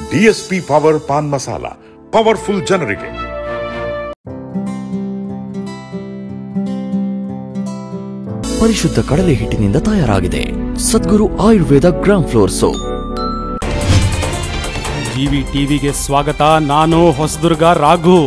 DSP power paan masala powerful ಜನರಿಗೆ ಪರಿಶುದ್ಧ ಕಡಲೆ ಹಿಟ್ಟಿನಿಂದ ತಯಾರಾಗಿದೆ Sadguru Ayurveda gram flour soap GV ಟಿವಿಗೆ ಸ್ವಾಗತ ನಾನು ಹೊಸದುರ್ಗ ರಾಘು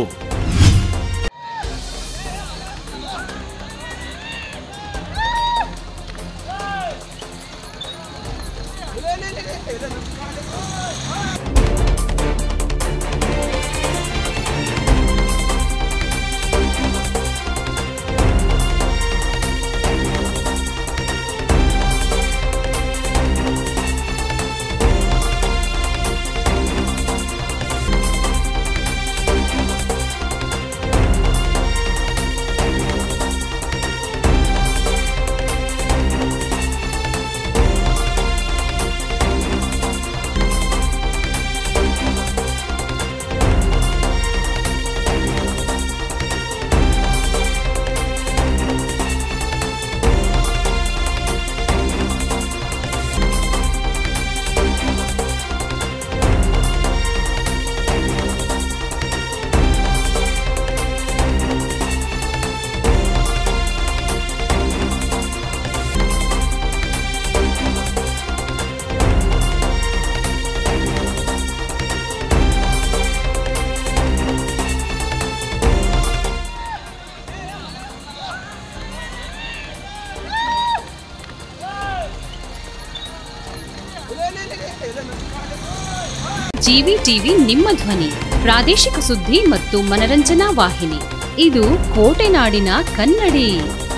ಜಿವಿ ಟಿವಿ ನಿಮ್ಮ ಧ್ವನಿ ಪ್ರಾದೇಶಿಕ ಸುದ್ದಿ ಮತ್ತು ಮನರಂಜನಾ ವಾಹಿನಿ ಇದು ಕೋಟೆನಾಡಿನ ಕನ್ನಡಿ